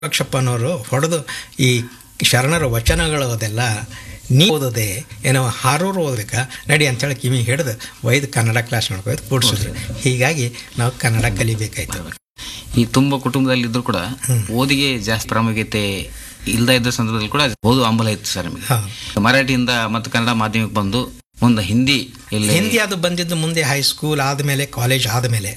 ಲಕ್ಷಪ್ಪನವರು ಹೊಡೆದು ಈ ಶರಣರ ವಚನಗಳು ಅದೆಲ್ಲ ನೀ ಓದೋದೆ ಏನೋ ಹಾರೂರು ಓದಬೇಕಾ ನಡಿ ಅಂತೇಳಿ ಕಿವಿ ಹಿಡಿದು ಒಯ್ದು ಕನ್ನಡ ಕ್ಲಾಸ್ ಮಾಡ್ಕೋದು ಕೂಡಿಸಿದ್ರು ಹೀಗಾಗಿ ನಾವು ಕನ್ನಡ ಕಲಿಬೇಕಾಯ್ತು ಈ ತುಂಬ ಕುಟುಂಬದಲ್ಲಿದ್ದರೂ ಕೂಡ ಓದಿಗೆ ಜಾಸ್ತಿ ಪ್ರಾಮುಖ್ಯತೆ ಇಲ್ದ ಇದ್ದ ಸಂದರ್ಭದಲ್ಲಿ ಕೂಡ ಓದು ಹಂಬಲ ಇತ್ತು ಸರ್ ನಿಮಗೆ ಹೌದು ಮರಾಠಿಯಿಂದ ಮತ್ತು ಕನ್ನಡ ಮಾಧ್ಯಮಕ್ಕೆ ಬಂದು ಮುಂದೆ ಹಿಂದಿ ಇಲ್ಲಿ ಹಿಂದಿ ಅದು ಬಂದಿದ್ದು ಮುಂದೆ ಹೈಸ್ಕೂಲ್ ಆದಮೇಲೆ ಕಾಲೇಜ್ ಆದಮೇಲೆ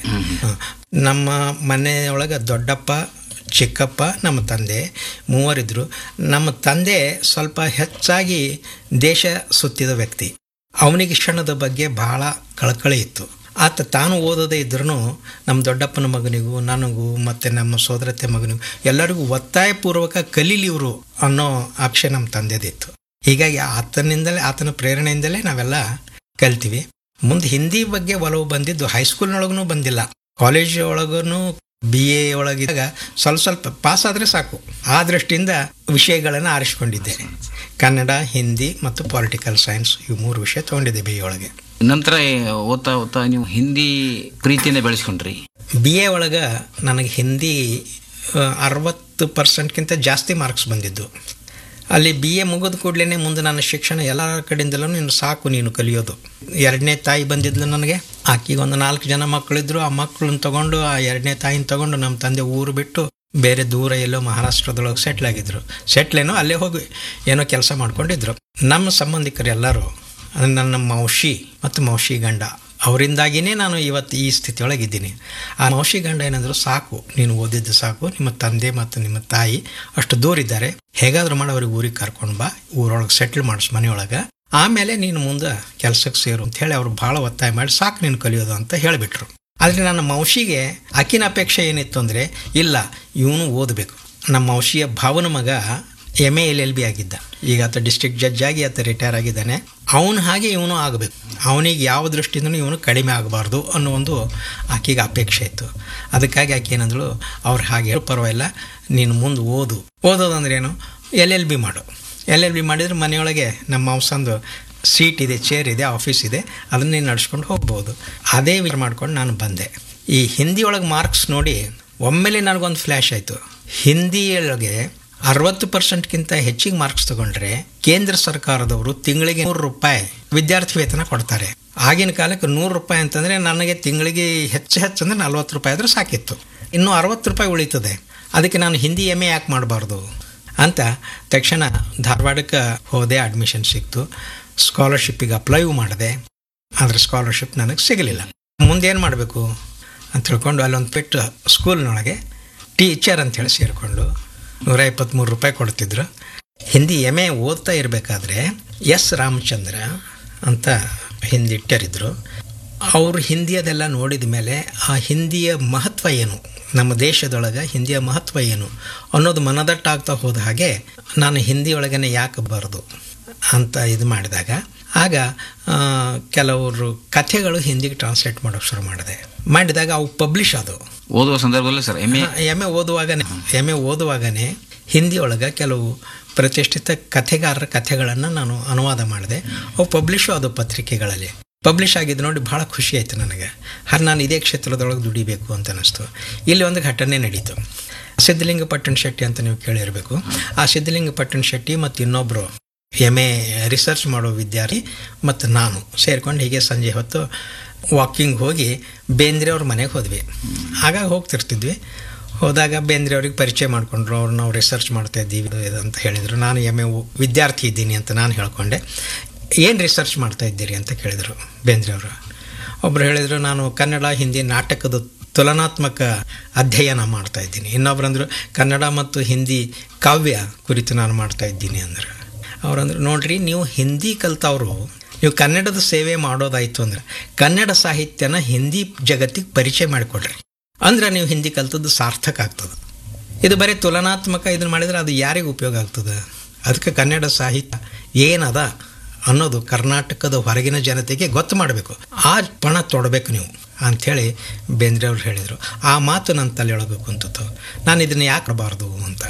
ನಮ್ಮ ಮನೆಯೊಳಗೆ ದೊಡ್ಡಪ್ಪ ಚಿಕ್ಕಪ್ಪ ನಮ್ಮ ತಂದೆ ಮೂವರಿದ್ದರು ನಮ್ಮ ತಂದೆ ಸ್ವಲ್ಪ ಹೆಚ್ಚಾಗಿ ದೇಶ ಸುತ್ತಿದ ವ್ಯಕ್ತಿ ಅವನಿಗೆ ಶಿಕ್ಷಣದ ಬಗ್ಗೆ ಬಹಳ ಕಳಕಳಿ ಇತ್ತು ಆತ ತಾನು ಓದದೇ ಇದ್ರೂ ನಮ್ಮ ದೊಡ್ಡಪ್ಪನ ಮಗನಿಗೂ ನನಗೂ ಮತ್ತು ನಮ್ಮ ಸೋದರತೆ ಮಗನಿಗೂ ಎಲ್ಲರಿಗೂ ಒತ್ತಾಯಪೂರ್ವಕ ಕಲೀಲಿ ಇವರು ಅನ್ನೋ ಆಕ್ಷೆ ನಮ್ಮ ತಂದೆದಿತ್ತು ಹೀಗಾಗಿ ಆತನಿಂದಲೇ ಆತನ ಪ್ರೇರಣೆಯಿಂದಲೇ ನಾವೆಲ್ಲ ಕಲ್ತೀವಿ ಮುಂದೆ ಹಿಂದಿ ಬಗ್ಗೆ ಒಲವು ಬಂದಿದ್ದು ಹೈಸ್ಕೂಲ್ನೊಳಗೂ ಬಂದಿಲ್ಲ ಕಾಲೇಜ್ ಒಳಗೂ ಬಿ ಎ ಒಳಗಿದ್ದಾಗ ಸ್ವಲ್ಪ ಸ್ವಲ್ಪ ಪಾಸ್ ಆದರೆ ಸಾಕು ಆ ದೃಷ್ಟಿಯಿಂದ ವಿಷಯಗಳನ್ನು ಆರಿಸ್ಕೊಂಡಿದ್ದೆ ಕನ್ನಡ ಹಿಂದಿ ಮತ್ತು ಪೊಲಿಟಿಕಲ್ ಸೈನ್ಸ್ ಇವು ಮೂರು ವಿಷಯ ತೊಗೊಂಡಿದ್ದೆ ಬಿ ಎ ಒಳಗೆ ನಂತರ ಓದ್ತಾ ಓದ್ತಾ ನೀವು ಹಿಂದಿ ಪ್ರೀತಿಯಿಂದ ಬೆಳೆಸ್ಕೊಂಡ್ರಿ ಬಿ ಎ ಒಳಗೆ ನನಗೆ ಹಿಂದಿ ಆ, ಅರವತ್ತು ಪರ್ಸೆಂಟ್ಗಿಂತ ಜಾಸ್ತಿ ಮಾರ್ಕ್ಸ್ ಬಂದಿದ್ದು ಅಲ್ಲಿ ಬಿ ಎ ಮುಗಿದ ಕೂಡಲೇ ಮುಂದೆ ನನ್ನ ಶಿಕ್ಷಣ ಎಲ್ಲ ಕಡೆಯಿಂದಲೂ ನೀನು ಸಾಕು ನೀನು ಕಲಿಯೋದು ಎರಡನೇ ತಾಯಿ ಬಂದಿದ್ಲು ನನಗೆ ಆಕಿಗೆ ಒಂದು ನಾಲ್ಕು ಜನ ಮಕ್ಕಳಿದ್ರು ಆ ಮಕ್ಕಳನ್ನ ತಗೊಂಡು ಆ ಎರಡನೇ ತಾಯಿನ ತಗೊಂಡು ನಮ್ಮ ತಂದೆ ಊರು ಬಿಟ್ಟು ಬೇರೆ ದೂರ ಎಲ್ಲೋ ಮಹಾರಾಷ್ಟ್ರದೊಳಗೆ ಸೆಟ್ಲ್ ಆಗಿದ್ರು ಸೆಟ್ಲೇನೋ ಅಲ್ಲೇ ಹೋಗಿ ಏನೋ ಕೆಲಸ ಮಾಡ್ಕೊಂಡಿದ್ರು ನಮ್ಮ ಸಂಬಂಧಿಕರು ಎಲ್ಲರೂ ಅಂದ್ರೆ ನನ್ನ ಮೌಶಿ ಮತ್ತು ಮೌಶಿ ಗಂಡ ಅವರಿಂದಾಗಿಯೇ ನಾನು ಇವತ್ತು ಈ ಸ್ಥಿತಿಯೊಳಗಿದ್ದೀನಿ ಆ ಮೌಶಿ ಗಂಡ ಏನಂದ್ರು ಸಾಕು ನೀನು ಓದಿದ್ದು ಸಾಕು ನಿಮ್ಮ ತಂದೆ ಮತ್ತು ನಿಮ್ಮ ತಾಯಿ ಅಷ್ಟು ದೂರ ಇದ್ದಾರೆ ಹೇಗಾದ್ರೂ ಮಾಡಿ ಅವ್ರಿಗೆ ಊರಿಗೆ ಕರ್ಕೊಂಡು ಬಾ ಊರೊಳಗೆ ಸೆಟ್ಲ್ ಮಾಡಿಸ್ ಮನೆಯೊಳಗೆ ಆಮೇಲೆ ನೀನು ಮುಂದೆ ಕೆಲಸಕ್ಕೆ ಸೇರು ಅಂತ ಹೇಳಿ ಅವ್ರು ಭಾಳ ಒತ್ತಾಯ ಮಾಡಿ ಸಾಕು ನೀನು ಕಲಿಯೋದು ಅಂತ ಹೇಳಿಬಿಟ್ರು ಆದರೆ ನನ್ನ ಮೌಶಿಗೆ ಆಕಿನ ಅಪೇಕ್ಷೆ ಏನಿತ್ತು ಅಂದರೆ ಇಲ್ಲ ಇವನು ಓದಬೇಕು ನಮ್ಮ ಮೌಶಿಯ ಭಾವನ ಮಗ M A L L B ಆಗಿದ್ದ ಈಗ ಆತ ಡಿಸ್ಟ್ರಿಕ್ಟ್ ಜಡ್ಜ್ ಆಗಿ ಆತ ರಿಟೈರ್ ಆಗಿದ್ದಾನೆ ಅವನು ಹಾಗೆ ಇವನು ಆಗಬೇಕು ಅವನಿಗೆ ಯಾವ ದೃಷ್ಟಿಯಿಂದನೂ ಇವನು ಕಡಿಮೆ ಆಗಬಾರ್ದು ಅನ್ನೋ ಒಂದು ಆಕೆಗೆ ಅಪೇಕ್ಷೆ ಇತ್ತು ಅದಕ್ಕಾಗಿ ಆಕೆ ಏನಂದಳು ಅವ್ರು ಹಾಗೆ ಹೇಳು ಪರವಾಗಿಲ್ಲ ನೀನು ಮುಂದೆ ಓದು ಓದೋದು ಅಂದ್ರೆ ಏನು ಎಲ್ ಎಲ್ ಬಿ ಮಾಡು ಎಲ್ ಎಲ್ ಬಿ ಮಾಡಿದರೆ ಮನೆಯೊಳಗೆ ನಮ್ಮ ಮಾಂಸಂದು ಸೀಟ್ ಇದೆ ಚೇರ್ ಇದೆ ಆಫೀಸ್ ಇದೆ ಅದನ್ನ ನೀನು ನಡ್ಸ್ಕೊಂಡು ಹೋಗ್ಬೋದು ಅದೇ ವಿಚಾರ ಮಾಡ್ಕೊಂಡು ನಾನು ಬಂದೆ ಈ ಹಿಂದಿ ಒಳಗೆ ಮಾರ್ಕ್ಸ್ ನೋಡಿ ಒಮ್ಮೆಲೆ ನನಗೊಂದು ಫ್ಲ್ಯಾಶ್ ಆಯಿತು ಹಿಂದಿಯೊಳಗೆ ಅರವತ್ತು ಪರ್ಸೆಂಟ್ಗಿಂತ ಹೆಚ್ಚಿಗೆ ಮಾರ್ಕ್ಸ್ ತಗೊಂಡ್ರೆ ಕೇಂದ್ರ ಸರ್ಕಾರದವರು ತಿಂಗಳಿಗೆ ನೂರು ರೂಪಾಯಿ ವಿದ್ಯಾರ್ಥಿ ವೇತನ ಕೊಡ್ತಾರೆ ಆಗಿನ ಕಾಲಕ್ಕೆ ನೂರು ರೂಪಾಯಿ ಅಂತಂದರೆ ನನಗೆ ತಿಂಗಳಿಗೆ ಹೆಚ್ಚು ಹೆಚ್ಚು ಅಂದರೆ ನಲ್ವತ್ತು ರೂಪಾಯಿ ಆದರೆ ಸಾಕಿತ್ತು ಇನ್ನು ಅರವತ್ತು ರೂಪಾಯಿ ಉಳಿತದೆ ಅದಕ್ಕೆ ನಾನು ಹಿಂದಿ ಎಮ್ ಎ ಯಾಕೆ ಮಾಡಬಾರ್ದು ಅಂತ ತಕ್ಷಣ ಧಾರವಾಡಕ್ಕೆ ಹೋದೆ ಅಡ್ಮಿಷನ್ ಸಿಕ್ತು ಸ್ಕಾಲರ್ಶಿಪ್ಪಿಗೆ ಅಪ್ಲೈವು ಮಾಡಿದೆ ಆದರೆ ಸ್ಕಾಲರ್ಶಿಪ್ ನನಗೆ ಸಿಗಲಿಲ್ಲ ಮುಂದೆ ಏನು ಮಾಡಬೇಕು ಅಂತ ತಿಳ್ಕೊಂಡು ಅಲ್ಲೊಂದು ಪೆಟ್ಟು ಸ್ಕೂಲ್ನೊಳಗೆ ಟೀಚರ್ ಅಂತೇಳಿ ಸೇರಿಕೊಂಡು ನೂರ ಇಪ್ಪತ್ತ್ಮೂರು ರೂಪಾಯಿ ಕೊಡ್ತಿದ್ರು ಹಿಂದಿ ಎಮ್ ಎ ಓದ್ತಾ ಇರಬೇಕಾದ್ರೆ ಎಸ್ ರಾಮಚಂದ್ರ ಅಂತ ಹಿಂದಿ ಇಟ್ಟರಿದ್ರು ಅವರು ಹಿಂದಿಯದೆಲ್ಲ ನೋಡಿದ ಮೇಲೆ ಆ ಹಿಂದಿಯ ಮಹತ್ವ ಏನು ನಮ್ಮ ದೇಶದೊಳಗೆ ಹಿಂದಿಯ ಮಹತ್ವ ಏನು ಅನ್ನೋದು ಮನದಟ್ಟಾಗ್ತಾ ಹೋದ ಹಾಗೆ ನಾನು ಹಿಂದಿಯೊಳಗನೆ ಯಾಕೆ ಬರೋದು ಅಂತ ಇದು ಮಾಡಿದಾಗ ಆಗ ಆ, ಕೆಲವರು ಕಥೆಗಳು ಹಿಂದಿಗೆ ಟ್ರಾನ್ಸ್ಲೇಟ್ ಮಾಡೋಕೆ ಶುರು ಮಾಡಿದೆ ಮಾಡಿದಾಗ ಅವು ಪಬ್ಲಿಷ್ ಆದವು ಓದುವ ಸಂದರ್ಭದಲ್ಲಿ sir M A M A ಓದುವಾಗನೇ ಎಮ್ ಎ ಓದುವಾಗನೇ ಹಿಂದಿ ಒಳಗೆ ಕೆಲವು ಪ್ರತಿಷ್ಠಿತ ಕಥೆಗಾರರ ಕಥೆಗಳನ್ನು ನಾನು ಅನುವಾದ ಮಾಡಿದೆ ಅವು ಪಬ್ಲಿಷು ಅದು ಪತ್ರಿಕೆಗಳಲ್ಲಿ ಪಬ್ಲಿಷ್ ಆಗಿದ್ದು ನೋಡಿ ಭಾಳ ಖುಷಿ ಆಯಿತು ನನಗೆ ಹಾಗೆ ನಾನು ಇದೇ ಕ್ಷೇತ್ರದೊಳಗೆ ದುಡಿಬೇಕು ಅಂತ ಅನ್ನಿಸ್ತು ಇಲ್ಲಿ ಒಂದು ಘಟನೆ ನಡೀತು ಸಿದ್ಧಲಿಂಗ ಪಟ್ಟಣ ಶೆಟ್ಟಿ ಅಂತ ನೀವು ಕೇಳಿರಬೇಕು ಆ ಸಿದ್ಧಲಿಂಗ ಪಟ್ಟಣ ಶೆಟ್ಟಿ ಮತ್ತು ಇನ್ನೊಬ್ಬರು ಎಮ್ ಎ ರಿಸರ್ಚ್ ಮಾಡೋ ವಿದ್ಯಾರ್ಥಿ ಮತ್ತು ನಾನು ಸೇರ್ಕೊಂಡು ಹೀಗೆ ಸಂಜೆ ಹೊತ್ತು ವಾಕಿಂಗ್ ಹೋಗಿ ಬೇಂದ್ರೆ ಅವ್ರ ಮನೆಗೆ ಹೋದ್ವಿ ಆಗಾಗ ಹೋಗ್ತಿರ್ತಿದ್ವಿ ಹೋದಾಗ ಬೇಂದ್ರೆ ಅವ್ರಿಗೆ ಪರಿಚಯ ಮಾಡಿಕೊಂಡ್ರು ಅವ್ರು ನಾವು ರಿಸರ್ಚ್ ಮಾಡ್ತಾ ಇದ್ದೀವಿ ಇದು ಅಂತ ಹೇಳಿದರು ನಾನು ಎಮ್ ಎ ವಿದ್ಯಾರ್ಥಿ ಇದ್ದೀನಿ ಅಂತ ನಾನು ಹೇಳ್ಕೊಂಡೆ ಏನು ರಿಸರ್ಚ್ ಮಾಡ್ತಾ ಇದ್ದೀರಿ ಅಂತ ಕೇಳಿದರು ಬೇಂದ್ರೆ ಅವರು ಒಬ್ಬರು ಹೇಳಿದರು ನಾನು ಕನ್ನಡ ಹಿಂದಿ ನಾಟಕದ ತುಲನಾತ್ಮಕ ಅಧ್ಯಯನ ಮಾಡ್ತಾ ಇದ್ದೀನಿ ಇನ್ನೊಬ್ರು ಅಂದರು ಕನ್ನಡ ಮತ್ತು ಹಿಂದಿ ಕಾವ್ಯ ಕುರಿತು ನಾನು ಮಾಡ್ತಾ ಇದ್ದೀನಿ ಅಂದರು ಅವ್ರಂದ್ರು ನೋಡ್ರಿ ನೀವು ಹಿಂದಿ ಕಲ್ತವರು ನೀವು ಕನ್ನಡದ ಸೇವೆ ಮಾಡೋದಾಯಿತು ಅಂದ್ರೆ ಕನ್ನಡ ಸಾಹಿತ್ಯನ ಹಿಂದಿ ಜಗತ್ತಿಗೆ ಪರಿಚಯ ಮಾಡಿಕೊಡ್ರಿ ಅಂದ್ರೆ ನೀವು ಹಿಂದಿ ಕಲ್ತದ್ದು ಸಾರ್ಥಕ ಆಗ್ತದೆ ಇದು ಬರೀ ತುಲನಾತ್ಮಕ ಇದನ್ನು ಮಾಡಿದ್ರೆ ಅದು ಯಾರಿಗೆ ಉಪಯೋಗ ಆಗ್ತದೆ ಅದಕ್ಕೆ ಕನ್ನಡ ಸಾಹಿತ್ಯ ಏನದ ಅನ್ನೋದು ಕರ್ನಾಟಕದ ಹೊರಗಿನ ಜನತೆಗೆ ಗೊತ್ತು ಮಾಡಬೇಕು ಆ ಪಣ ತೊಡಬೇಕು ನೀವು ಅಂಥೇಳಿ ಬೇಂದ್ರೆ ಅವ್ರು ಹೇಳಿದರು ಆ ಮಾತು ನನ್ನ ತಲೆಯೊಳಗೆ ಕುಂತಿತ್ತು ನಾನು ಇದನ್ನು ಯಾಕೆ ಮಾಡಬಾರ್ದು ಅಂತ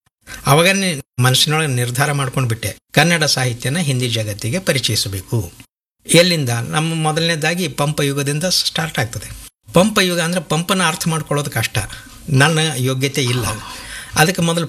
ಅವಾಗನೇ ಮನಸ್ಸಿನೊಳಗೆ ನಿರ್ಧಾರ ಮಾಡ್ಕೊಂಡು ಬಿಟ್ಟೆ ಕನ್ನಡ ಸಾಹಿತ್ಯನ ಹಿಂದಿ ಜಗತ್ತಿಗೆ ಪರಿಚಯಿಸಬೇಕು ಎಲ್ಲಿಂದ ನಮ್ಮ ಮೊದಲನೇದಾಗಿ ಪಂಪ ಯುಗದಿಂದ ಸ್ಟಾರ್ಟ್ ಆಗ್ತದೆ ಪಂಪ ಯುಗ ಅಂದರೆ ಪಂಪನ ಅರ್ಥ ಮಾಡ್ಕೊಳ್ಳೋದು ಕಷ್ಟ ನನ್ನ ಯೋಗ್ಯತೆ ಇಲ್ಲ ಅದಕ್ಕೆ ಮೊದಲು